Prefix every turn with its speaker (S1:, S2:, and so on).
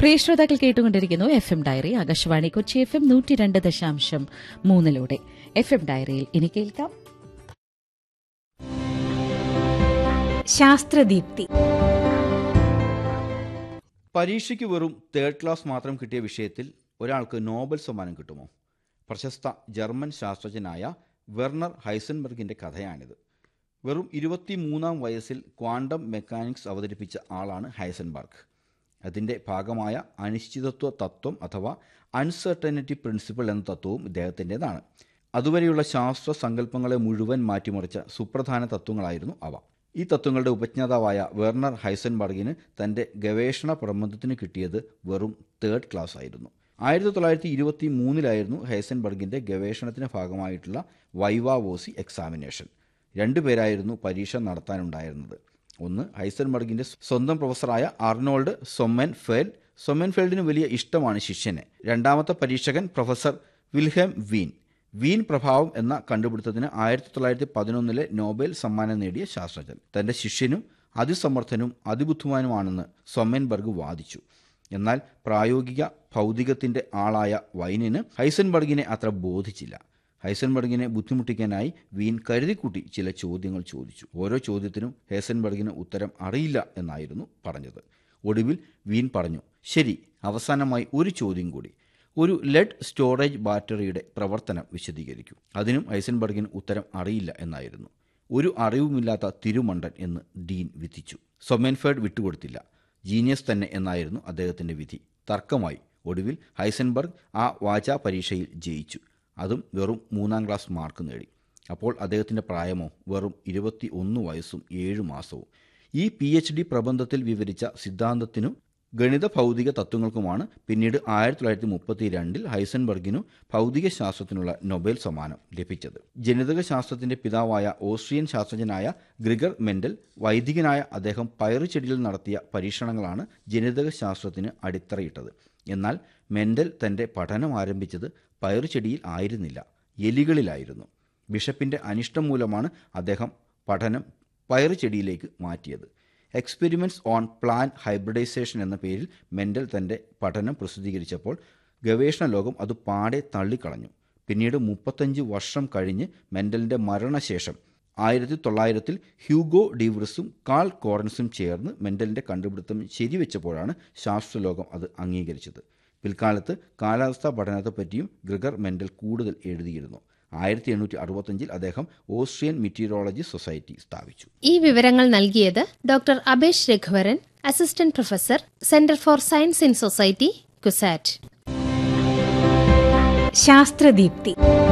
S1: പ്രിയ ശ്രോതാക്കൾ കേട്ടുകൊണ്ടിരിക്കുന്നു F M diary Akashvani Kochi F M നൂറ്റി രണ്ട് ദശാംശം മൂന്നിലൂടെ എഫ് എം ഡയറിയിൽ ഇനി കേൾക്കാം
S2: ശാസ്ത്രദീപ്തി
S3: പരീക്ഷയ്ക്ക് വെറും തേർഡ് ക്ലാസ് മാത്രം കിട്ടിയ വിഷയത്തിൽ ഒരാൾക്ക് നോബൽ സമ്മാനം കിട്ടുമോ പ്രശസ്ത ജർമ്മൻ ശാസ്ത്രജ്ഞനായ വെർണർ ഹൈസൻബർഗിന്റെ കഥയാണിത് വെറും ഇരുപത്തിമൂന്നാം വയസ്സിൽ ക്വാണ്ടം മെക്കാനിക്സ് അവതരിപ്പിച്ച ആളാണ് ഹൈസൻബർഗ് അതിൻ്റെ ഭാഗമായ അനിശ്ചിതത്വ തത്വം അഥവാ അൺസർട്ടനിറ്റി പ്രിൻസിപ്പിൾ എന്ന തത്വവും ഇദ്ദേഹത്തിൻ്റെതാണ് അതുവരെയുള്ള ശാസ്ത്ര സങ്കല്പങ്ങളെ മുഴുവൻ മാറ്റിമറിച്ച സുപ്രധാന തത്വങ്ങളായിരുന്നു അവ ഈ തത്വങ്ങളുടെ ഉപജ്ഞാതാവായ വെർണർ ഹൈസൻബർഗിന് തൻ്റെ ഗവേഷണ പ്രബന്ധത്തിന് കിട്ടിയത് വെറും തേർഡ് ക്ലാസ് ആയിരുന്നു ആയിരത്തി തൊള്ളായിരത്തി ഇരുപത്തി മൂന്നിലായിരുന്നു ഹൈസൻബർഗിൻ്റെ ഗവേഷണത്തിന് ഭാഗമായിട്ടുള്ള വൈവാവോസി എക്സാമിനേഷൻ രണ്ടുപേരായിരുന്നു പരീക്ഷ നടത്താനുണ്ടായിരുന്നത് ഒന്ന് ഹൈസൻബർഗിൻ്റെ സ്വന്തം പ്രൊഫസറായ അർണോൾഡ് സൊമ്മൻഫെൽ സൊമ്മൻഫെൽഡിന് വലിയ ഇഷ്ടമാണ് ശിഷ്യനെ രണ്ടാമത്തെ പരീക്ഷകൻ പ്രൊഫസർ വിൽഹെം വീൻ വീൻ പ്രഭാവം എന്ന കണ്ടുപിടുത്തത്തിന് ആയിരത്തി തൊള്ളായിരത്തി പതിനൊന്നിലെ നോബൽ സമ്മാനം നേടിയ ശാസ്ത്രജ്ഞൻ തന്റെ ശിഷ്യനും അതിസമർത്ഥനും അതിബുദ്ധിമാനുമാണെന്ന് സൊമ്മൻബർഗ് വാദിച്ചു എന്നാൽ പ്രായോഗിക ഭൗതികത്തിന്റെ ആളായ വൈനിന് ഹൈസൻബർഗിനെ അത്ര ബോധിച്ചില്ല ഹൈസൻബർഗിനെ ബുദ്ധിമുട്ടിക്കാനായി വീൻ കരുതിക്കൂട്ടി ചില ചോദ്യങ്ങൾ ചോദിച്ചു ഓരോ ചോദ്യത്തിനും ഹൈസൻബർഗിന് ഉത്തരം അറിയില്ല എന്നായിരുന്നു പറഞ്ഞത് ഒടുവിൽ വീൻ പറഞ്ഞു ശരി അവസാനമായി ഒരു ചോദ്യം കൂടി ഒരു ലെഡ് സ്റ്റോറേജ് ബാറ്ററിയുടെ പ്രവർത്തനം വിശദീകരിക്കൂ അതിനും ഹൈസൻബർഗിന് ഉത്തരം അറിയില്ല എന്നായിരുന്നു ഒരു അറിവുമില്ലാത്ത തിരുമണ്ടൻ എന്ന് ഡീൻ വിധിച്ചു സൊമൻഫേർഡ് വിട്ടുകൊടുത്തില്ല ജീനിയസ് തന്നെ എന്നായിരുന്നു അദ്ദേഹത്തിന്റെ വിധി തർക്കമായി ഒടുവിൽ ഹൈസൻബർഗ് ആ വാചാ പരീക്ഷയിൽ ജയിച്ചു അതും വെറും മൂന്നാം ക്ലാസ് മാർക്ക് നേടി അപ്പോൾ അദ്ദേഹത്തിന്റെ പ്രായമോ വെറും ഇരുപത്തി ഒന്ന് വയസ്സും ഏഴു മാസവും ഈ പി എച്ച് ഡി പ്രബന്ധത്തിൽ വിവരിച്ച സിദ്ധാന്തത്തിനും ഗണിത ഭൗതിക തത്വങ്ങൾക്കുമാണ് പിന്നീട് ആയിരത്തി തൊള്ളായിരത്തി മുപ്പത്തി രണ്ടിൽ ഹൈസൻബർഗിനു ഭൗതിക ശാസ്ത്രത്തിനുള്ള നൊബേൽ സമ്മാനം ലഭിച്ചത് ജനിതക ശാസ്ത്രത്തിന്റെ പിതാവായ ഓസ്ട്രിയൻ ശാസ്ത്രജ്ഞനായ ഗ്രിഗർ മെൻഡൽ വൈദികനായ അദ്ദേഹം പയറുചെടിയിൽ നടത്തിയ പരീക്ഷണങ്ങളാണ് ജനിതക ശാസ്ത്രത്തിന് അടിത്തറയിട്ടത് എന്നാൽ മെൻഡൽ തന്റെ പഠനം ആരംഭിച്ചത് പയറുചെടിയിൽ ആയിരുന്നില്ല എലികളിലായിരുന്നു ബിഷപ്പിന്റെ അനിഷ്ടം മൂലമാണ് അദ്ദേഹം പഠനം പയറുചെടിയിലേക്ക് മാറ്റിയത് എക്സ്പെരിമെൻറ്റ്സ് ഓൺ പ്ലാൻ ഹൈബ്രിഡൈസേഷൻ എന്ന പേരിൽ മെൻഡൽ തൻ്റെ പഠനം പ്രസിദ്ധീകരിച്ചപ്പോൾ ഗവേഷണ ലോകം അത് പാടെ തള്ളിക്കളഞ്ഞു പിന്നീട് മുപ്പത്തഞ്ച് വർഷം കഴിഞ്ഞ് മെൻഡലിൻ്റെ മരണശേഷം ആയിരത്തി തൊള്ളായിരത്തിൽ ഹ്യൂഗോ ഡിവ്രിസും കാൾ കോറൻസും ചേർന്ന് മെൻഡലിൻ്റെ കണ്ടുപിടുത്തം ശരിവെച്ചപ്പോഴാണ് ശാസ്ത്രലോകം അത് അംഗീകരിച്ചത് പിൽക്കാലത്ത് കാലാവസ്ഥാ പഠനത്തെപ്പറ്റിയും ഗ്രിഗർ മെൻഡൽ കൂടുതൽ എഴുതിയിരുന്നു ആയിരത്തി എണ്ണൂറ്റി അറുപത്തഞ്ചിൽ അദ്ദേഹം ഓസ്ട്രിയൻ മിറ്റീരിയോളജി സൊസൈറ്റി സ്ഥാപിച്ചു
S2: ഈ വിവരങ്ങൾ നൽകിയത് doctor Abhesh Raghuvaran assistant professor centre for science in society CUSAT ശാസ്ത്രദീപ്തി